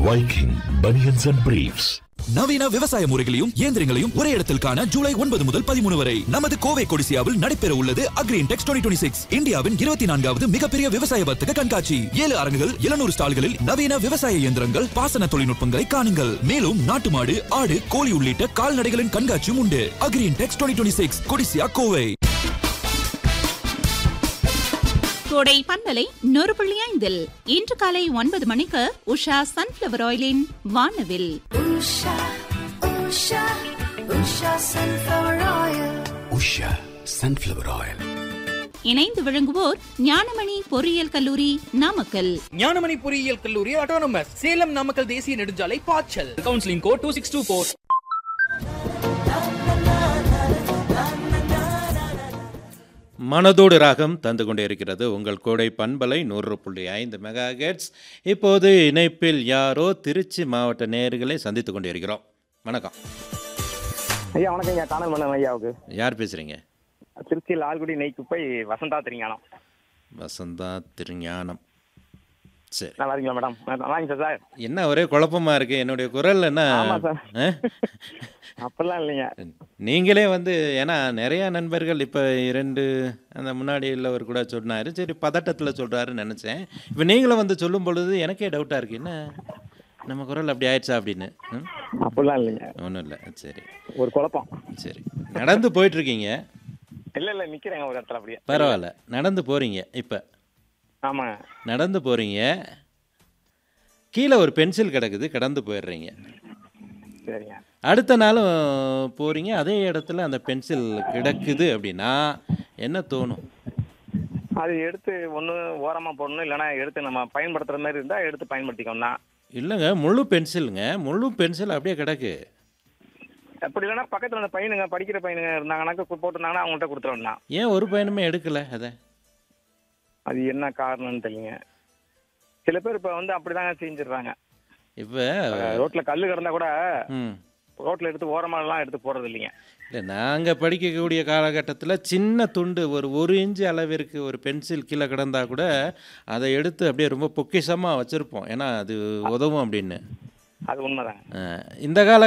Viking Bunions and Briefs. நவீன விவசாய முறைகளையும் இயந்திரங்களையும் ஒரே இடத்தில் காண ஜூலை ஒன்பது முதல் பதிமூணு வரை நமது கோவை கொடிசியாவில் நடைபெற உள்ளது அக்ரீன் டெக்ஸ் டுவெண்ட்டி சிக்ஸ் இந்தியாவின் இருபத்தி நான்காவது மிகப்பெரிய விவசாய வர்த்தக கண்காட்சி ஏழு அரங்குகள் எழுநூறு ஸ்டால்களில் நவீன விவசாய இயந்திரங்கள் பாசன தொழில்நுட்பங்களை காணுங்கள் மேலும் நாட்டு மாடு ஆடு கோழி உள்ளிட்ட கால்நடைகளின் கண்காட்சியும் உண்டு Agritex twenty six Codissia Kovai கோடை பண்பலை நூறு புள்ளி ஐந்தில் இன்று காலை ஒன்பது மணிக்கு உஷா சன்ஃபிளவர் ஆயிலின் வானவில் Usha, Usha, Usha sunflower oil. Usha sunflower oil இணைந்து விளங்குவோர் ஞானமணி பொறியியல் கல்லூரி நாமக்கல் ஞானமணி பொறியியல் கல்லூரி ஆட்டோனமஸ் சேலம் நாமக்கல் தேசிய நெடுஞ்சாலை பாய்ச்சல் counselling code two six two four மனதோடு ராகம் தந்து கொண்டே இருக்கிறது உங்கள் கோடை பண்பலை நூறு புள்ளி ஐந்து மெகா இப்போது இணைப்பில் யாரோ திருச்சி மாவட்ட நேயர்களை சந்தித்து கொண்டே இருக்கிறோம் வணக்கம் ஐயா வணக்கம் ஐயா காணல் மன்னன் ஐயாவுக்கு யார் பேசுகிறீங்க திருச்சியில் ஆல்குடி நெய் குப்பை வசந்தா தெரிஞ்சானம் வசந்தா திருஞானம் சரி நல்லா இருக்கீங்களா மேடம் வாங்க சார் என்ன ஒரே குழப்பமா இருக்கு என்னுடைய குரல் என்ன ஆமா சார். ஆ? அப்படிலாம் இல்லைங்க நீங்களே வந்து ஏன்னா நிறைய நண்பர்கள் இப்போ இரண்டு அந்த முன்னாடி உள்ளவர் கூட சொன்னார் சரி பதட்டத்தில் சொல்கிறாருன்னு நினச்சேன் இப்போ நீங்களும் வந்து சொல்லும் பொழுது எனக்கே டவுட்டாக இருக்கு என்ன நம்ம குரல் அப்படி ஆயிடுச்சா அப்படின்னு ம் அப்படிலாம் இல்லைங்க ஒன்றும் இல்லை சரி ஒரு குழப்பம் சரி நடந்து போயிட்டுருக்கீங்க இல்ல இல்ல நிக்கிறேங்க ஒரு இடத்துல அப்படியே பரவாயில்ல நடந்து போகிறீங்க இப்போ ஆமாங்க நடந்து போகிறீங்க கீழே ஒரு பென்சில் கிடக்குது கடந்து போயிடுறீங்க சரிங்க அடுத்த நாளும் போகிறீங்க அதே இடத்துல அந்த பென்சில் கிடக்குது அப்படின்னா என்ன தோணும் அது எடுத்து ஒண்ணு ஓரமா போடணும் இல்லைன்னா எடுத்து நம்ம பயன்படுத்துற மாதிரி இருந்தா எடுத்து பயன்படுத்திக்கணும் தான் இல்லைங்க முழு பென்சிலுங்க முழு பென்சில் அப்படியே கிடக்கு அப்படி இல்லைன்னா பக்கத்துல அந்த பையனுங்க படிக்கிற பையனுங்க இருந்தாங்கன்னாக்க கு- போட்டிருந்தாங்கன்னா அவங்கள்ட்ட கொடுத்துருவேன் ஏன் ஒரு பையனுமே எடுக்கலை அதை அது என்ன காரணம்னு தெரியல சில பேர் இப்ப வந்து அப்படிதாங்க செஞ்சிடுறாங்க இப்போ அஹ், ரோட்ல கல்லு கிடந்தா கூட ம் ரோட்ல எடுத்து ஓரமா எல்லாம் எடுத்து போறது இல்லைங்க இல்லை நாங்கள் படிக்கக்கூடிய காலகட்டத்தில் சின்ன துண்டு ஒரு ஒரு இன்ச்சு அளவிற்கு ஒரு பென்சில் கீழே கிடந்தா கூட அதை எடுத்து அப்படியே ரொம்ப பொக்கிஷமாக வச்சுருப்போம் ஏன்னா அது உதவும் அப்படின்னு அது உண்மைதாங்க அஹ், இந்த கால